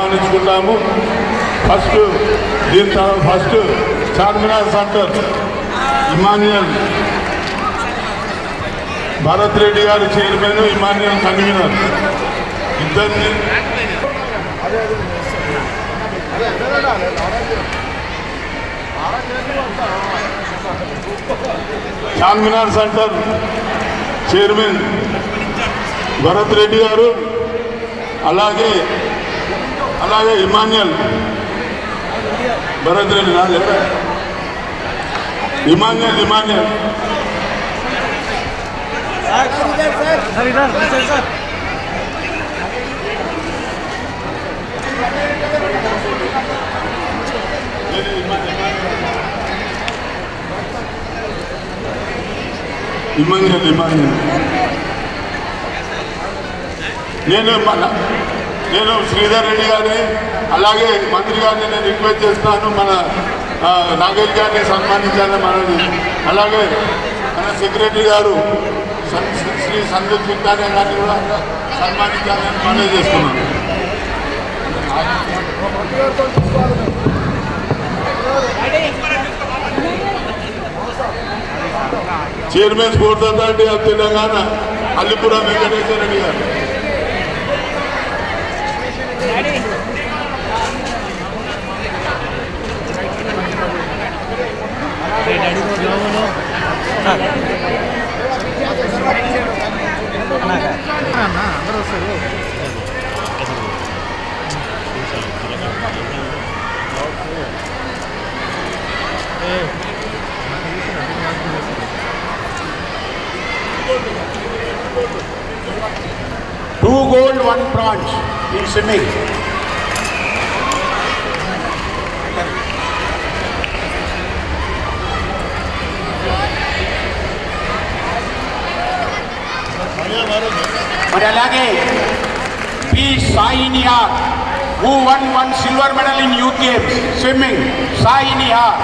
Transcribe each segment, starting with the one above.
సన్మానించుకుంటాము first దీని తర్వాత first Charminar centre Emmanuel Bharath Reddy garu chairman Emmanuel convener ఇద్దరిని చార్మినార్ సెంటర్ చైర్మన్ భరత్ రెడ్డి గారు అలాగే అలాగే ఇమాన్యుయల్ భరత్ రెడ్డి నా లేదా ఇమాన్యుయల్ ఇమాన్యుయల్ सर इधर सर सर ఇమాన్యుయల్ ఇమాన్యుయల్ నేను మన నేను శ్రీధర్ రెడ్డి గారిని అలాగే మంత్రి గారిని నేను రిక్వెస్ట్ చేస్తాను మన ఆ, నాగేష్ గారిని సన్మానించాలని మనది అలాగే మన సెక్రటరీ గారు సన్- శ్రీ సందీప్ సుల్తానే గారిని కూడా సన్మానించాలని మనవి చేస్తున్నాను chairman sports authority of Telangana Allipuram Venkateswara Reddy garu daddy को जो बोलो అన్న అందరూ వస్తారు Two gold, one bronze in swimming. మరి అలాగే P Sai Nihar who won one silver medal in youth games swimming Sai Nihar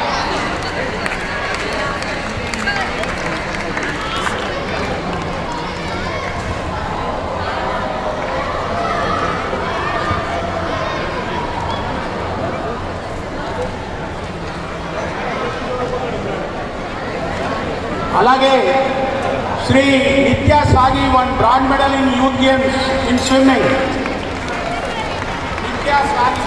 అలాగే Shri Nitya Sagi won bronze medal in youth games in swimming Nitya Sagi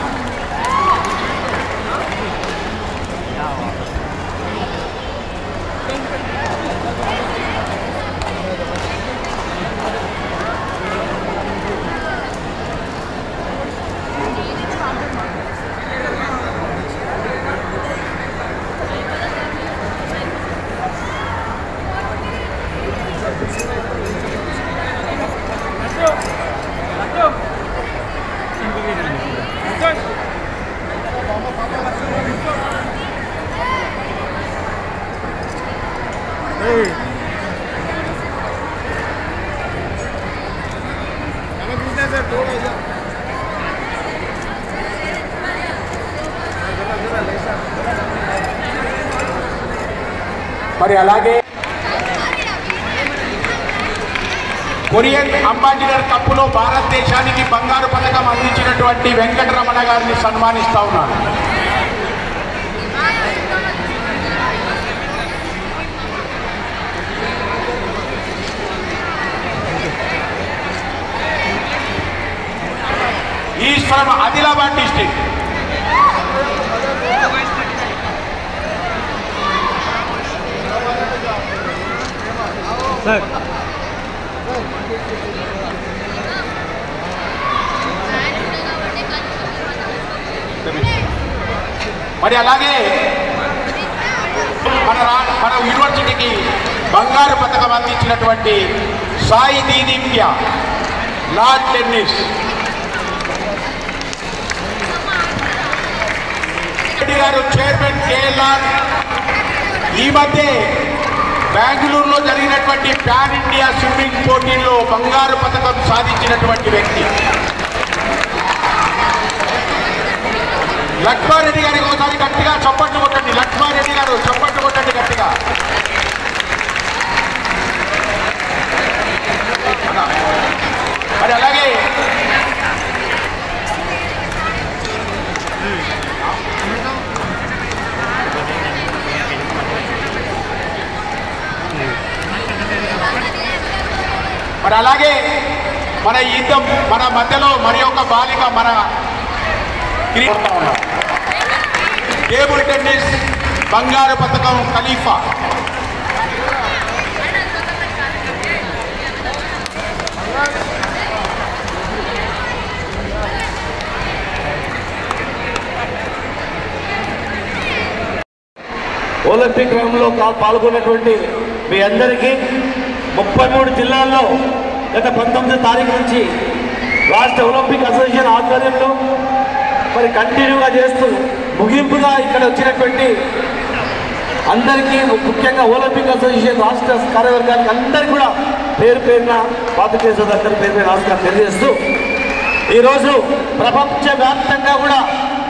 మరి అలాగే కొరియన్ అంబాసిడర్ కప్పులో భారతదేశానికి బంగారు పథకం అందించినటువంటి వెంకటరమణ గారిని సన్మానిస్తా ఉన్నారు is from Adilabad district sir మరి అలాగే మన రా మన యూనివర్సిటీకి బంగారు పథకం అందించినటువంటి Sai Dideepya lawn tennis Reddy garu chairman KLR ఈ మధ్య బెంగళూరులో జరిగినటువంటి ప్యాన్ ఇండియా స్విమ్మింగ్ పోటీల్లో బంగారు పథకం సాధించినటువంటి వ్యక్తి లక్ష్మారెడ్డి గారికి ఒకసారి గట్టిగా చప్పట్లు కొట్టండి లక్ష్మారెడ్డి గారు చప్పట్లు కొట్టండి గట్టిగా మరి అలాగే మరి అలాగే మన యుద్ధం మన మధ్యలో మరి ఒక బాలిక మన క్రీ- టేబుల్ టెన్నిస్ బంగారు పథకం ఖలీఫా ఒలింపిక్ రంగంలో కా- పాల్గొన్నటువంటి మీ అందరికీ ముప్పై మూడు జిల్లాల్లో గత పంతొమ్మిదో తారీఖు నుంచి రాష్ట్ర ఒలింపిక్ అసోసియేషన్ ఆధ్వర్యంలో మరి కంటిన్యూగా చేస్తూ ముగింపుగా ఇక్కడ వచ్చినటువంటి అందరికీ ముఖ్యంగా ఒలింపిక్ అసోసియేషన్ రాష్ట్ర కార్యవర్గానికి అందరికీ కూడా పేరు పేరున పాత్రికేయ అందరి పేరు పేరు నమస్కారం తెలియజేస్తూ ఈరోజు ప్రపంచవ్యాప్తంగా కూడా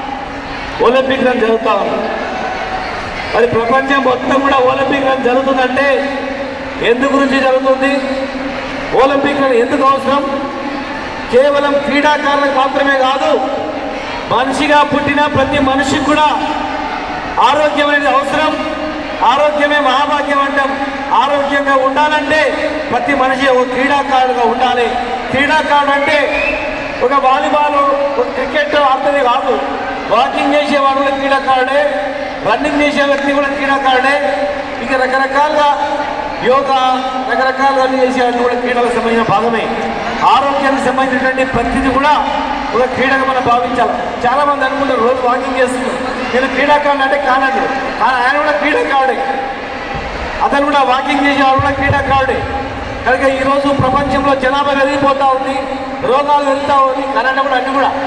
ఒలింపిక్ రన్ జరుగుతూ ఉంది మరి ప్రపంచం మొత్తం కూడా ఒలింపిక్ రన్ జరుగుతుందంటే ఎందు గురించి జరుగుతుంది ఒలింపిక్ రన్ ఎందుకు అవసరం కేవలం క్రీడాకారులకు మాత్రమే కాదు మనిషిగా పుట్టిన ప్రతి మనిషికి కూడా ఆరోగ్యం అనేది అవసరం ఆరోగ్యమే మహాభాగ్యం అంటాం ఆరోగ్యంగా ఉండాలంటే ప్రతి మనిషి ఒక క్రీడాకారుడుగా ఉండాలి క్రీడాకారుడు అంటే ఒక వాలీబాల్ ఒక క్రికెట్ ఆడుతుంది కాదు వాకింగ్ చేసేవాడు కూడా క్రీడాకారుడే రన్నింగ్ చేసే వ్యక్తి కూడా క్రీడాకారుడే ఇక రకరకాలుగా యోగా రకరకాలుగా అన్ని చేసేవాళ్ళు కూడా క్రీడలకు సంబంధించిన భాగమే ఆరోగ్యానికి సంబంధించినటువంటి ప్రతిదీ కూడా ఒక క్రీడగా మనం భావించాలి చాలా మంది అనుకుంటారు రోజు వాకింగ్ చేస్తున్నారు నేను క్రీడాకారుడు అంటే కానండి కానీ ఆయన కూడా క్రీడాకారుడే అతను కూడా వాకింగ్ చేసేవాడు కూడా క్రీడాకారుడే కనుక ఈరోజు ప్రపంచంలో జనాభా పెరిగిపోతూ ఉంది రోగాలు పెరుగుతూ ఉంది కరెంట్ కూడా అన్ని కూడా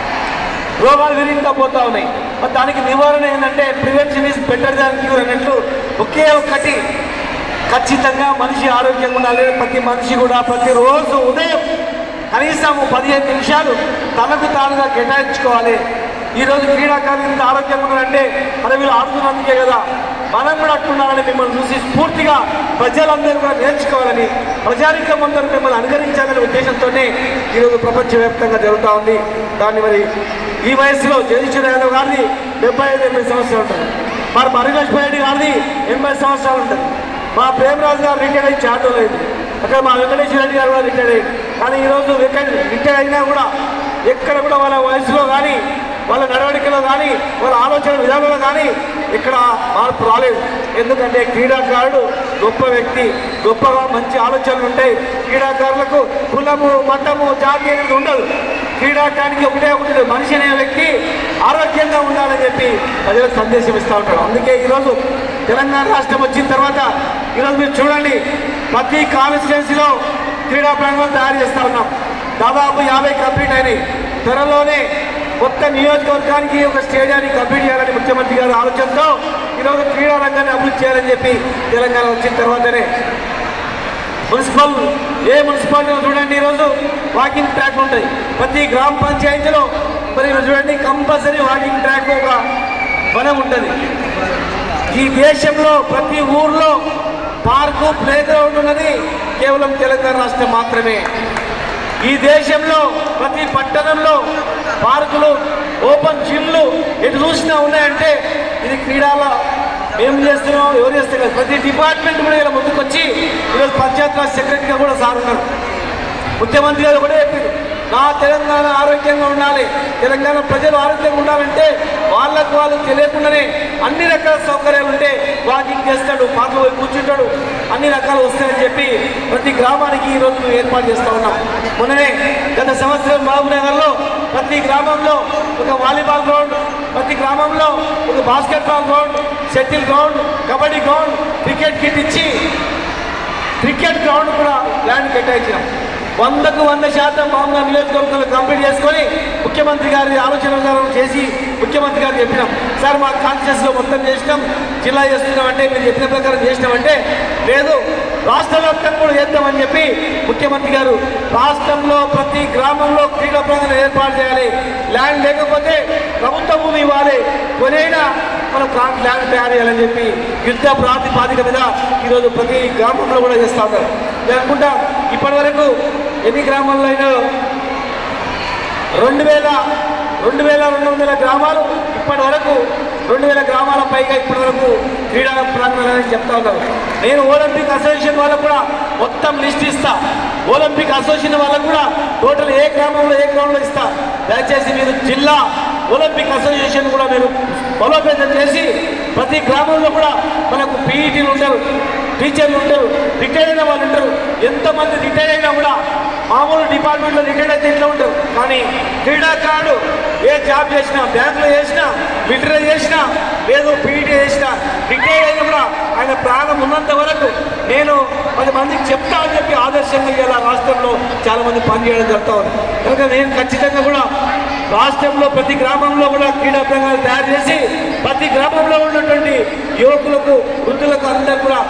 రోగాలు విరిగితా పోతా ఉన్నాయి మరి దానికి నివారణ ఏంటంటే prevention is better than cure అన్నట్లు ఒకే ఒక్కటి ఖచ్చితంగా మనిషి ఆరోగ్యంగా ఉండాలి ప్రతి మనిషి కూడా ప్రతిరోజు ఉదయం కనీసం పదిహేను నిమిషాలు తనకు తానుగా కేటాయించుకోవాలి ఈరోజు క్రీడాకారులు ఇంత ఆరోగ్యంగా ఉన్నారంటే మరి వీళ్ళు ఆడుతున్నందుకే కదా మనం కూడా అట్టున్నారని మిమ్మల్ని చూసి స్ఫూర్తిగా ప్రజలందరూ కూడా నేర్చుకోవాలని ప్రజానికం అందరూ మిమ్మల్ని అనుకరించాలనే ఉద్దేశంతోనే ఈరోజు ప్రపంచవ్యాప్తంగా జరుగుతూ ఉంది దాన్ని మరి ఈ వయసులో జగదీశ్వర యాదవ్ గారిది డెబ్బై ఐదు ఎనభై సంవత్సరాలు ఉంటుంది మరి మరిగోష్ రెడ్డి గారిది ఎనభై సంవత్సరాలు ఉంటుంది మా ప్రేమరాజు గారు రిటైర్ అయ్యి చాటో లేదు అక్కడ మా వెంకటేశ్వర రెడ్డి గారు కూడా రిటైర్ అయ్యారు కానీ ఈరోజు రిటైర్ రిటైర్ అయినా కూడా ఎక్కడ కూడా వాళ్ళ వయసులో కానీ వాళ్ళ నడవడికలో కానీ వాళ్ళ ఆలోచన విధానంలో కానీ ఇక్కడ మార్పు రాలేదు ఎందుకంటే క్రీడాకారుడు గొప్ప వ్యక్తి గొప్పగా మంచి ఆలోచనలు ఉంటాయి క్రీడాకారులకు కులము మతము జాతి అనేది ఉండదు క్రీడాకానికి ఒకటే ఒకటి మనిషి అనే వ్యక్తి ఆరోగ్యంగా ఉండాలని చెప్పి ప్రజలకు సందేశం ఇస్తూ ఉంటారు అందుకే ఈరోజు తెలంగాణ రాష్ట్రం వచ్చిన తర్వాత ఈరోజు మీరు చూడండి ప్రతి కాన్స్టిట్యున్సీలో క్రీడా ప్రాంగణం తయారు చేస్తూ ఉన్నాం దాదాపు యాభై కంప్లీట్ అయినాయి త్వరలోనే మొత్తం నియోజకవర్గానికి ఒక స్టేడియాన్ని కంప్లీట్ చేయాలని ముఖ్యమంత్రి గారి ఆలోచనతో ఈరోజు క్రీడా రంగాన్ని అభివృద్ధి చేయాలని చెప్పి తెలంగాణ వచ్చిన తర్వాతనే మున్సిపల్ ఏ మున్సిపాలిటీలో చూడండి ఈరోజు వాకింగ్ ట్రాక్ ఉంటాయి ప్రతి గ్రామ పంచాయతీలో మరి ఈరోజు చూడండి కంపల్సరీ వాకింగ్ ట్రాక్ ఒక వనం ఉంటుంది ఈ దేశంలో ప్రతి ఊర్లో పార్కు ప్లే గ్రౌండ్ ఉన్నది కేవలం తెలంగాణ రాష్ట్రం మాత్రమే ఈ దేశంలో ప్రతి పట్టణంలో పార్కులు ఓపెన్ జిమ్లు ఎటు చూసినా ఉన్నాయంటే ఇది క్రీడల ఏం చేస్తున్నాం ఎవరు చేస్తున్నారు ప్రతి డిపార్ట్మెంట్ కూడా ఇలా ముందుకొచ్చి ఈరోజు పంచాయత్ రాజ్ సెక్రటరీగా కూడా సార్ ఉన్నారు ముఖ్యమంత్రి గారు కూడా చెప్పారు నా తెలంగాణ ఆరోగ్యంగా ఉండాలి తెలంగాణ ప్రజలు ఆరోగ్యంగా ఉండాలంటే వాళ్ళకు వాళ్ళు తెలియకుండానే అన్ని రకాల సౌకర్యాలు ఉంటే వాకింగ్ చేస్తాడు పాటలు పోయి కూర్చుంటాడు అన్ని రకాలు వస్తాయని చెప్పి ప్రతి గ్రామానికి ఈ రోజు మేము ఏర్పాటు చేస్తూ ఉన్నాం మొన్ననే గత సంవత్సరం మహబూబ్ నగర్లో ప్రతి గ్రామంలో ఒక వాలీబాల్ గ్రౌండ్ ప్రతి గ్రామంలో ఒక basketball ground shuttle ground kabaddi ground cricket kit ఇచ్చి క్రికెట్ గ్రౌండ్ కూడా ల్యాండ్ కేటాయించినాం వందకు వంద శాతం మామూలుగా నియోజకవర్గాలు కంప్లీట్ చేసుకొని ముఖ్యమంత్రి గారి ఆలోచన విధానం చేసి ముఖ్యమంత్రి గారు చెప్పినాం సార్ మా కాన్షియస్లో మొత్తం చేసినాం జిల్లా చేస్తున్నామంటే మీరు చెప్పిన ప్రకారం చేసినామంటే లేదు రాష్ట్ర వ్యాప్తంగా కూడా చేద్దామని చెప్పి ముఖ్యమంత్రి గారు రాష్ట్రంలో ప్రతి గ్రామంలో క్రీడా ప్రాంగణం ఏర్పాటు చేయాలి ల్యాండ్ లేకపోతే ప్రభుత్వ భూమి ఇవ్వాలి కొనైనా మనం ప్లాంట్ ల్యాండ్ తయారు చేయాలని చెప్పి యుద్ధ ప్రాతిపాదిక మీద ఈరోజు ప్రతి గ్రామంలో కూడా చేస్తూ ఉంటారు నేను అనుకుంటా ఇప్పటి వరకు ఎన్ని గ్రామాల్లో అయినా రెండు వేల రెండు వేల రెండు వందల గ్రామాలు ఇప్పటి వరకు రెండు వేల గ్రామాల పైగా ఇప్పటి వరకు క్రీడా ప్రాంగణాలని చెప్తా ఉన్నారు నేను ఒలింపిక్ అసోసియేషన్ వాళ్ళకు కూడా మొత్తం లిస్ట్ ఇస్తా ఒలింపిక్ అసోసియేషన్ వాళ్ళకు కూడా టోటల్ ఏ గ్రామంలో ఏ గ్రామంలో ఇస్తా దయచేసి మీరు జిల్లా ఒలింపిక్ అసోసియేషన్ కూడా మీరు బలోపేతం చేసి ప్రతి గ్రామంలో కూడా మనకు పీఈటీలు ఉంటారు టీచర్లు ఉంటారు రిటైర్ అయిన వాళ్ళు ఉంటారు ఎంతమంది రిటైర్ అయినా కూడా మామూలు డిపార్ట్మెంట్లో రిటైర్ అయితే ఇట్లా ఉంటారు కానీ క్రీడాకారుడు ఏ జాబ్ చేసినా బ్యాంకులో చేసినా మిలిటరీ చేసినా లేదు పీఈటీ చేసినా రిటైర్ అయినా కూడా ఆయన ప్రాణం ఉన్నంత వరకు నేను పది మందికి చెప్తా అని చెప్పి ఆదర్శంగా ఇలా రాష్ట్రంలో చాలా మంది పనిచేయడం జరుగుతూ ఉంది కనుక నేను ఖచ్చితంగా కూడా రాష్ట్రంలో ప్రతి గ్రామంలో కూడా క్రీడా ప్రాంగణాలు తయారు చేసి ప్రతి గ్రామంలో ఉన్నటువంటి యువకులకు వృద్ధులకు అందరూ కూడా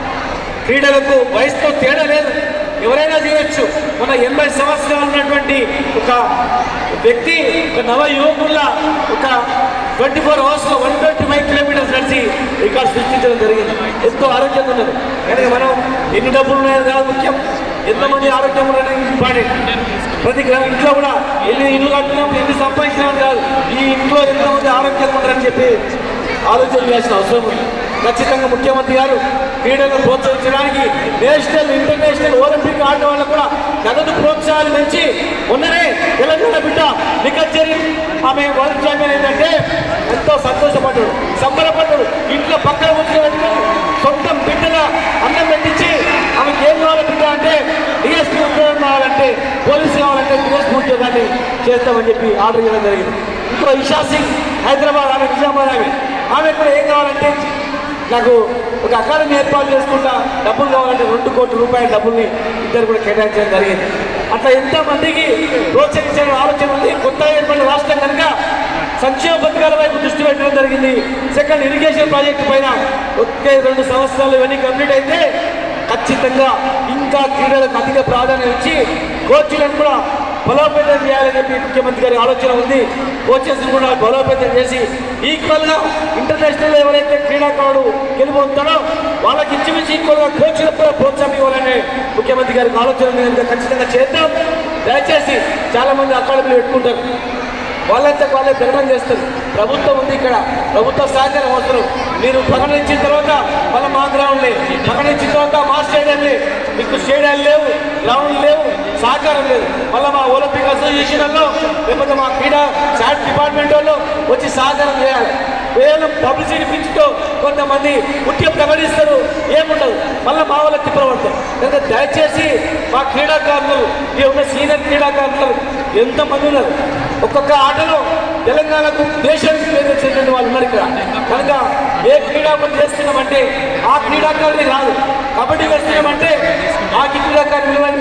క్రీడలకు వయసుతో తేడా లేదు ఎవరైనా చేయొచ్చు మన ఎనభై సంవత్సరాలు ఉన్నటువంటి ఒక వ్యక్తి ఒక నవ యువకుల్లా ఒక ట్వంటీ ఫోర్ అవర్స్లో వన్ ట్వంటీ ఫైవ్ కిలోమీటర్స్ నడిచి రికార్డ్ సృష్టించడం జరిగింది ఎంతో ఆరోగ్యంగా ఉన్నది కనుక మనం ఎన్ని డబ్బులు ఉన్నాయో కాదు ముఖ్యం ఎంతమంది ఆరోగ్యం ఉన్నది ఇంపార్టెంట్ ప్రతి గ్రా ఇంట్లో కూడా ఎన్ని ఇల్లు కట్టినాం ఎన్ని సంపాదించినాం కాదు ఈ ఇంట్లో ఎంతమంది ఆరోగ్యంగా ఉన్నారని చెప్పి ఆలోచన చేయాల్సిన అవసరం ఉంది ఖచ్చితంగా ముఖ్యమంత్రి గారు క్రీడలను ప్రోత్సహించడానికి నేషనల్ ఇంటర్నేషనల్ ఒలింపిక్ ఆడిన వాళ్ళకు కూడా నగదు ప్రోత్సాహాలు పెంచి మొన్ననే తెలంగాణ బిడ్డ నిఖచ్చరి ఆమె వరల్డ్ ఛాంపియన్ ఏంటంటే ఎంతో సంతోషపడ్డాడు సంబరపడ్డాడు ఇంట్లో పక్కన వచ్చి పెట్టుకొని సొంతం బిడ్డల అన్నం పెట్టించి ఆమెకి ఏం కావాలి బిడ్డ అంటే డిఎస్పీ ఉద్యోగం కావాలంటే పోలీసు కావాలంటే డిఎస్పీ ఉద్యోగాన్ని చేస్తామని చెప్పి ఆర్డర్ చేయడం జరిగింది ఇంకో ఇషా సింగ్ హైదరాబాద్ ఆమె నిజామాబాద్ ఆమె ఆమె కూడా ఏం కావాలంటే నాకు ఒక అకాడమీ ఏర్పాటు చేసుకుంటా డబ్బులు కావాలంటే రెండు కోట్ల రూపాయల డబ్బుల్ని ఇద్దరు కూడా కేటాయించడం జరిగింది అట్లా ఎంతమందికి ప్రోత్సహించడం ఆలోచన ఉంది కొత్తగా ఏర్పడిన రాష్ట్రం కనుక సంక్షేమ పథకాల వైపు దృష్టి పెట్టడం జరిగింది సెకండ్ ఇరిగేషన్ ప్రాజెక్టు పైన ఒకే రెండు సంవత్సరాలు ఇవన్నీ కంప్లీట్ అయితే ఖచ్చితంగా ఇంకా క్రీడలకు అధిక ప్రాధాన్యత ఇచ్చి కోచ్లను కూడా బలోపేతం చేయాలని చెప్పి ముఖ్యమంత్రి గారి ఆలోచన ఉంది కోచెస్ కూడా బలోపేతం చేసి ఈక్వల్ గా ఇంటర్నేషనల్ ఎవరైతే క్రీడాకారుడు గెలుపొందుతాడో వాళ్ళకి ఇచ్చిమించి ఈక్వల్ గా కోచ్లకు కూడా ప్రోత్సాహం ఇవ్వాలని ముఖ్యమంత్రి గారికి ఆలోచన ఉంది కనుక ఖచ్చితంగా చేద్దాం దయచేసి చాలా మంది అకాడమీలు పెట్టుకుంటారు వాళ్ళంతా వాళ్ళే ప్రకటన చేస్తారు ప్రభుత్వం ఉంది ఇక్కడ ప్రభుత్వ సహకారం అవసరం మీరు ప్రకటించిన తర్వాత మళ్ళీ మా గ్రౌండ్ లేదు ప్రకటించిన తర్వాత మా స్టేడియం లేదు మీకు స్టేడియాలు లేవు గ్రౌండ్ లేవు సహకారం లేదు మళ్ళీ మా ఒలింపిక్ అసోసియేషన్లో లేకపోతే మా క్రీడా శాట్ డిపార్ట్మెంట్ వాళ్ళు వచ్చి సహకారం చేయాలి కేవలం పబ్లిసిటీ పిచ్చుతో కొంతమంది ముఖ్యం ప్రకటిస్తారు ఏముండదు మళ్ళీ మా వాళ్ళకి తిప్పబడతారు కనుక దయచేసి మా క్రీడాకారులు ఈ ఉన్న సీనియర్ క్రీడాకారులు ఎంతమంది ఉన్నారు ఒక్కొక్క ఆటలో తెలంగాణకు దేశానికి పేరు వచ్చేటువంటి వాళ్ళు ఉన్నారు ఇక్కడ కనుక ఏ క్రీడాపతి చేస్తున్నామంటే ఆ క్రీడాకారుని రాదు కబడ్డీ వేస్తున్నామంటే ఆ క్రీడాకారుని నిలవండి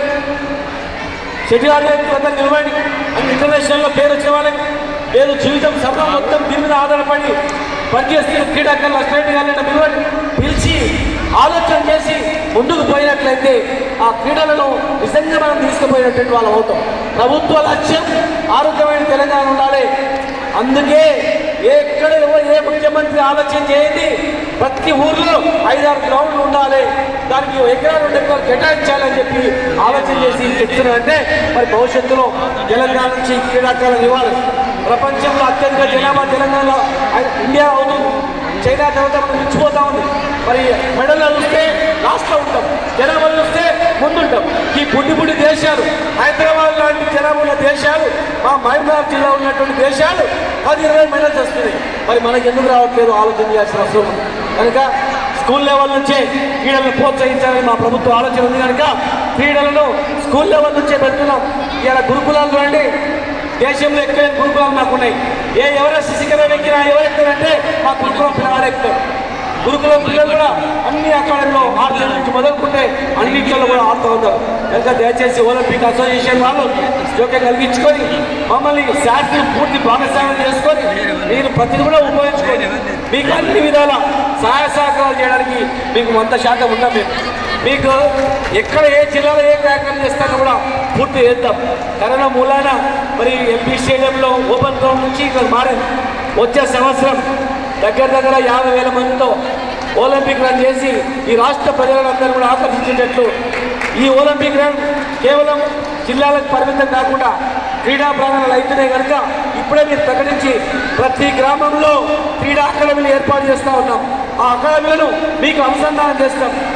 షటిల్ ఆడేందుకు నిలవండి అని ఇంటర్నేషనల్లో పేరు వచ్చిన వాళ్ళకి లేదు జీవితం సర్వం మొత్తం దీని మీద ఆధారపడి పనిచేస్తున్న క్రీడాకారులు అస్ట్రేట్ కావాలంటే పిలవండి పిలిచి ఆలోచన చేసి ముందుకు పోయినట్లయితే ఆ క్రీడలను నిజంగా మనం తీసుకుపోయినటువంటి వాళ్ళం అవుతాం ప్రభుత్వ లక్ష్యం ఆరోగ్యమైన తెలంగాణ ఉండాలి అందుకే ఎక్కడ ఎవరు ఏ ముఖ్యమంత్రి ఆలోచన చేయండి ప్రతి ఊర్లో ఐదారు గ్రౌండ్లు ఉండాలి దానికి ఎకరాలు రెండు ఎకరాలు కేటాయించాలని చెప్పి ఆలోచన చేసి చెప్తున్నారంటే మరి భవిష్యత్తులో తెలంగాణ నుంచి క్రీడాకారులు ఇవ్వాలి ప్రపంచంలో అత్యధిక జనాభా తెలంగాణలో ఐ- ఇండియా అవుతుంది చైనా తర్వాత మనం మించిపోతా ఉంది మరి మెడల్లో చూస్తే లాస్ట్లో ఉంటాం జనాభా చూస్తే ముందుంటాం ఈ బుడ్డి బుడ్డి దేశాలు హైదరాబాద్ లాంటి జనాభా ఉన్న దేశాలు మా మహబూబాబాద్ జిల్లా ఉన్నటువంటి దేశాలు పది ఇరవై మెడల్స్ వస్తున్నాయి మరి మనకి ఎందుకు రావట్లేదు ఆలోచన చేయాల్సిన అవసరం ఉంది కనుక స్కూల్ లెవెల్ నుంచే క్రీడలను ప్రోత్సహించాలని మా ప్రభుత్వం ఆలోచన ఉంది కనుక క్రీడలను స్కూల్ లెవెల్ నుంచే పెడుతున్నాం ఇలా గురుకులాలు చూడండి దేశంలో ఎక్కువైన గురుకులాలు మాకు ఉన్నాయి ఏ ఎవరెస్ట్ శిఖరం ఎక్కినా ఎవరెక్కారంటే మా గురుకులం పిల్లలు ఎక్కుతారు గురుకులం పిల్లలు కూడా అన్ని అకాడమీలో ఆర్చర్ నుంచి మొదలుకుంటే అన్నింటిలో కూడా ఆడుతూ ఉంటారు కనుక దయచేసి ఒలింపిక్ అసోసియేషన్ వాళ్ళు జోక్యం కలిగించుకొని మమ్మల్ని శాస్త్రి పూర్తి భాగస్వామ్యం చేసుకొని మీరు ప్రతిని కూడా ఉపయోగించుకొని మీకు అన్ని విధాల సహాయ సహకారాలు చేయడానికి మీకు వంద శాతం ఉన్నాం మేము మీకు ఎక్కడ ఏ జిల్లాలో ఏ కార్యక్రమం చేస్తానో కూడా పూర్తి చేద్దాం కరోనా మూలాన మరి ఎంపీ స్టేడియంలో ఓపెన్ గ్రౌండ్ నుంచి ఇక్కడ మారింది వచ్చే సంవత్సరం దగ్గర దగ్గర యాభై వేల మందితో ఒలింపిక్ రన్ చేసి ఈ రాష్ట్ర ప్రజలందరూ కూడా ఆకర్షించేటట్లు ఈ ఒలింపిక్ రన్ కేవలం జిల్లాలకు పరిమితం కాకుండా క్రీడా ప్రాంగణాలు అయితేనే కనుక ఇప్పుడే మీరు ప్రకటించి ప్రతి గ్రామంలో క్రీడా అకాడమీలు ఏర్పాటు చేస్తూ ఉన్నాం ఆ అకాడమీలను మీకు అనుసంధానం చేస్తాం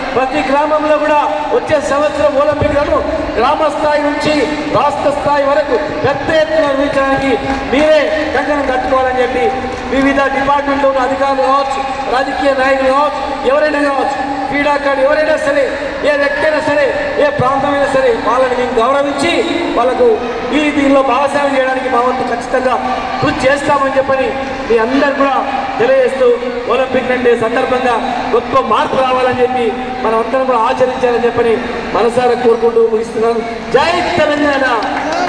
ప్రతి గ్రామంలో కూడా వచ్చే సంవత్సరం ఒలింపిక్లను గ్రామ స్థాయి నుంచి రాష్ట్ర స్థాయి వరకు పెద్ద ఎత్తున నిర్మించడానికి మీరే కంకణం కట్టుకోవాలని చెప్పి వివిధ డిపార్ట్మెంట్లో ఉన్న అధికారులు కావచ్చు రాజకీయ నాయకులు కావచ్చు ఎవరైనా కావచ్చు క్రీడాకారులు ఎవరైనా సరే ఏ వ్యక్తి అయినా సరే ఏ ప్రాంతమైనా సరే వాళ్ళని మేము గౌరవించి వాళ్ళకు ఈ దీనిలో భాగస్వామ్యం చేయడానికి మా వంతు ఖచ్చితంగా కృషి చేస్తామని చెప్పని మీ అందరు కూడా తెలియజేస్తూ ఒలింపిక్ అంటే సందర్భంగా గొప్ప మార్పు రావాలని చెప్పి మనం అందరం కూడా ఆచరించాలని చెప్పని మనసారా కోరుకుంటూ ముగిస్తున్నాను జై తెలంగాణ